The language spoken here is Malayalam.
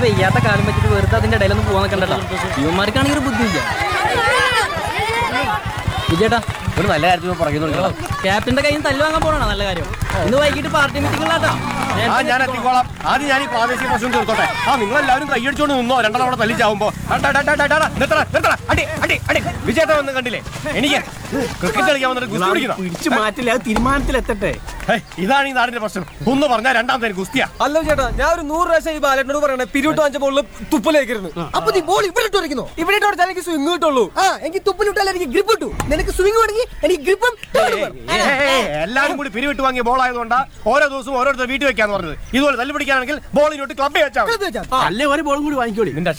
വെയ്യാത്ത കാലം വെച്ചിട്ട് വെറുതെ അതിന്റെ ഇടയിലൊന്നും പോകാൻ നിൽക്കണ്ടല്ലോ ഇവന്മാർക്കാണെങ്കിൽ ഒരു ബുദ്ധിയില്ല വിജയേട്ടാ ഒരു നല്ല കാര്യത്തിൽ പുറകെ നോക്കണം ക്യാപ്റ്റന്റെ കയ്യിൽ നിന്ന് തല്ല് വാങ്ങാൻ പോകണോ നല്ല കാര്യം ഇന്ന് വൈകിട്ട് പാർട്ടി മീറ്റിംഗ് ഉള്ളതാ ആ ഞാൻ എത്തിക്കോളാം ആദ്യം ഞാൻ ഈ പ്രാദേശിക പ്രശ്നം തീർത്തോട്ടെ ആ നിങ്ങൾ എല്ലാവരും കൈയടിച്ചോണ്ട് നിന്നോ രണ്ടെണ്ണം അവിടെ തല്ലിച്ചാവുമ്പോ അടി അടി അടി വിജേട്ട വന്ന് കണ്ടില്ലേ എനിക്ക് ക്രിക്കറ്റ് കളിക്കാൻ വന്നിട്ട് ഗുസ്തി പിടിക്കുന്ന പിടിച്ചു മാറ്റില്ല അത് തീരുമാനത്തിലെത്തട്ടെ ഹേയ്, ഇതാണ് ഈ നാടിന്റെ പ്രശ്നം ഒന്ന് പറഞ്ഞാൽ രണ്ടാമത്തെ ഗുസ്തിയാ അല്ല ചേട്ടാ ഞാൻ ഒരു നൂറ് പ്രാവശ്യം ഈ ബാലറ്റിനോട് പറയണേ പിരിവിട്ട് വാങ്ങിച്ച ബോളിൽ തുപ്പലേക്കരുത് അപ്പൊ നീ ബോൾ ഇവിടെ ഇട്ട് വരയ്ക്കുന്നോ ഇവിടെ ഇട്ടോടെ എനിക്ക് സ്വിങ് കിട്ടുള്ളൂ ആ എനിക്ക് തുപ്പലിട്ടാൽ എനിക്ക് ഗ്രിപ്പ് കിട്ടു നിനക്ക് സ്വിംഗ് വേണമെങ്കിൽ എനിക്ക് ഗ്രിപ്പും എല്ലാരും കൂടി പിരിവിട്ട് വാങ്ങിയ ബോൾ ആയതുകൊണ്ടാ ഓരോ ദിവസവും ഓരോരുത്തർ വീട്ടിൽ വെക്കാന്ന് പറഞ്ഞത് ഇതുപോലെ തല്ല് പിടിക്കാണെങ്കിൽ ബോളിനോട്ട് ക്ലബ് വെച്ചാൽ അല്ലേ ഒരു ബോളും കൂടി വാങ്ങിക്കോളി നിന്റെ